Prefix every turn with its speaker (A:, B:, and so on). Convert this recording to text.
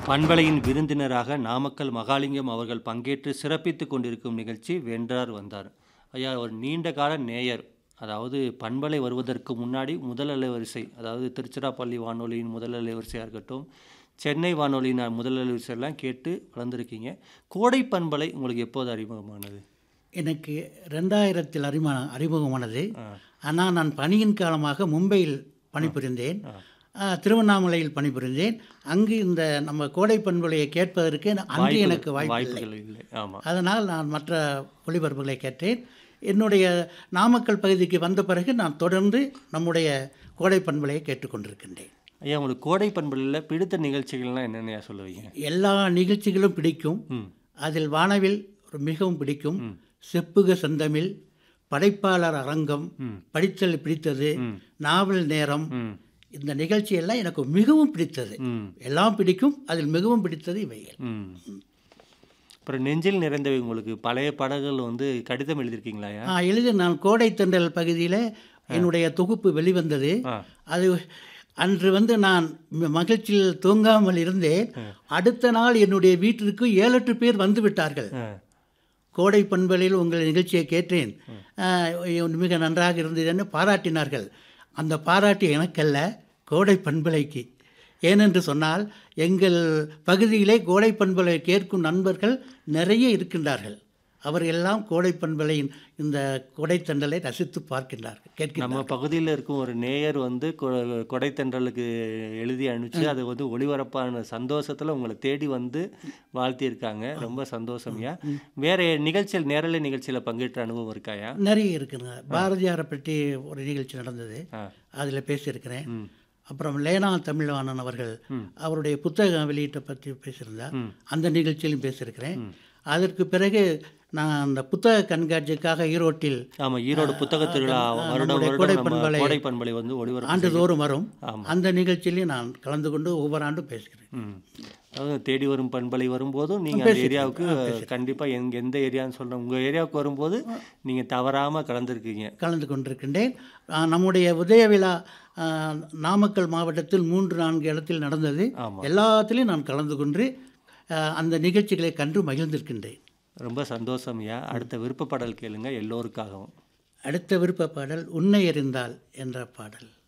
A: பண்பலையின் விருந்தினராக நாமக்கல் மகாலிங்கம் அவர்கள் பங்கேற்று சிறப்பித்துக் கொண்டிருக்கும் நிகழ்ச்சி வென்றார் வந்தார் ஐயா ஒரு நீண்ட கால நேயர் அதாவது பண்பலை வருவதற்கு முன்னாடி முதல் அலைவரிசை அதாவது திருச்சிராப்பள்ளி வானொலியின் முதல் அலைவரிசையாக இருக்கட்டும் சென்னை வானொலியின் முதல் அலைவரிசையெல்லாம் கேட்டு வளர்ந்துருக்கீங்க கோடை பண்பலை உங்களுக்கு எப்போது அறிமுகமானது
B: எனக்கு ரெண்டாயிரத்தில் அறிமுக அறிமுகமானது
A: ஆ.
B: ஆனால் நான் பணியின் காலமாக மும்பையில் பணிபுரிந்தேன் ஆ, திருவண்ணாமலையில் பணிபுரிந்தேன் அங்கு இந்த நம்ம கோடை பண்புலையை கேட்பதற்கு அன்று எனக்கு வாய்ப்பு இல்லை
A: வாய்ப்புகள் இல்லை ஆமாம்
B: அதனால் நான் மற்ற ஒளிபரப்புகளை கேட்டேன் என்னுடைய நாமக்கல் பகுதிக்கு வந்த பிறகு நான் தொடர்ந்து நம்முடைய கோடை பண்பலையை கேட்டுக்கொண்டிருக்கின்றேன்
A: ஐயா உங்களுக்கு கோடை பண்பலையில் பிடித்த நிகழ்ச்சிகள்லாம் என்னென்னையா சொல்லுவீங்க
B: எல்லா நிகழ்ச்சிகளும் பிடிக்கும்
A: ம்
B: அதில் வானவில் மிகவும் பிடிக்கும் செப்புக செந்தமிழ் படைப்பாளர் அரங்கம்
A: ம்.
B: படித்தல் பிடித்தது
A: ம்.
B: நாவல் நேரம்
A: ம்
B: இந்த நிகழ்ச்சியெல்லாம் எனக்கு மிகவும் பிடித்தது
A: ம்
B: எல்லாம் பிடிக்கும் அதில் மிகவும் பிடித்தது இவைகள்
A: ம் அப்புறம் நெஞ்சில் நிறைந்தவை உங்களுக்கு பழைய படங்கள் வந்து கடிதம் எழுதியிருக்கீங்களாயா
B: நான் எழுதி நான் கோடை தென்றல் பகுதியில் என்னுடைய தொகுப்பு வெளிவந்தது
A: ஆ
B: அது அன்று வந்து நான் ம- மகிழ்ச்சியில் தூங்காமல் இருந்தேன் அடுத்த நாள் என்னுடைய வீட்டிற்கு ஏழு எட்டு பேர் வந்து விட்டார்கள்
A: ஆ
B: கோடை பண்பலையில் உங்கள் நிகழ்ச்சியை கேட்டேன் ஆஹ் மிக நன்றாக இருந்ததுன்னு பாராட்டினார்கள் அந்த பாராட்டு எனக்கல்ல கோடை பண்பலைக்கு ஏனென்று சொன்னால் எங்கள் பகுதியிலே கோடை பண்பலை கேட்கும் நண்பர்கள் நிறைய இருக்கின்றார்கள் அவர்களெல்லாம் கோடை பண்பலையின் இந்த கொடைத்தண்டலை ரசித்து பார்க்கின்றார்கள் கேட்கின்றனர்
A: நம்ம பகுதியில் இருக்கும் ஒரு நேயர் வந்து கொ- கொடைத்தன்றலுக்கு எழுதி அனுப்பிச்சு அது வந்து ஒளிபரப்பான சந்தோஷத்தில் உங்களை தேடி வந்து வாழ்த்தியிருக்காங்க ரொம்ப சந்தோஷம்யா வேற நிகழ்ச்சியில் நேரலை நிகழ்ச்சியில் பங்கேற்ற அனுபவம் இருக்காயா
B: நிறைய இருக்குங்க பாரதியாரை பற்றி ஒரு நிகழ்ச்சி நடந்தது
A: ஆ
B: அதில் பேசியிருக்கிறேன்
A: ம்
B: அப்புறம் லேனா தமிழ்வாணன் அவர்கள் அவருடைய புத்தக வெளியீட்டை பற்றி பேசியிருந்தார்
A: ம்.
B: அந்த நிகழ்ச்சியிலும் பேசியிருக்கிறேன் அதற்கு பிறகு நான் அந்த புத்தக கண்காட்சிக்காக ஈரோட்டில்
A: ஆமா ஈரோடு புத்தக திருவிழா வருடம்
B: நம்முடைய
A: வருடம்
B: கோடை
A: நம்ம
B: பண்பலை
A: கோடை பண்பலை வந்து ஒளிபரப்பு
B: ஆண்டுதோறும் வரும்
A: ஆமா.
B: அந்த நிகழ்ச்சியிலையும் நான் கலந்து கொண்டு ஒவ்வொரு ஆண்டும் பேசுகிறேன்
A: ம். அதாவது தேடி வரும் பண்பலை வரும்போதும் நீங்க அந்த ஏரியாவுக்கு கண்டிப்பா எங்க எந்த ஏரியான்னு சொல்றேன் உங்க ஏரியாவுக்கு வரும்போது நீங்க தவறாம கலந்துருக்கீங்க
B: கலந்து கொண்டிருக்கின்றேன் ஆஹ் நம்முடைய உதய விழா ஆஹ் நாமக்கல் மாவட்டத்தில் மூன்று நான்கு இடத்தில் நடந்தது
A: ஆமா.
B: எல்லாத்திலையும் நான் கலந்து கொண்டு ஆஹ் அந்த நிகழ்ச்சிகளை கண்டு மகிழ்ந்திருக்கின்றேன்
A: ரொம்ப சந்தோஷம்யா அடுத்த விருப்ப பாடல் கேளுங்க எல்லோருக்காகவும்
B: அடுத்த விருப்ப பாடல் உன்னை எறிந்தால் என்ற பாடல்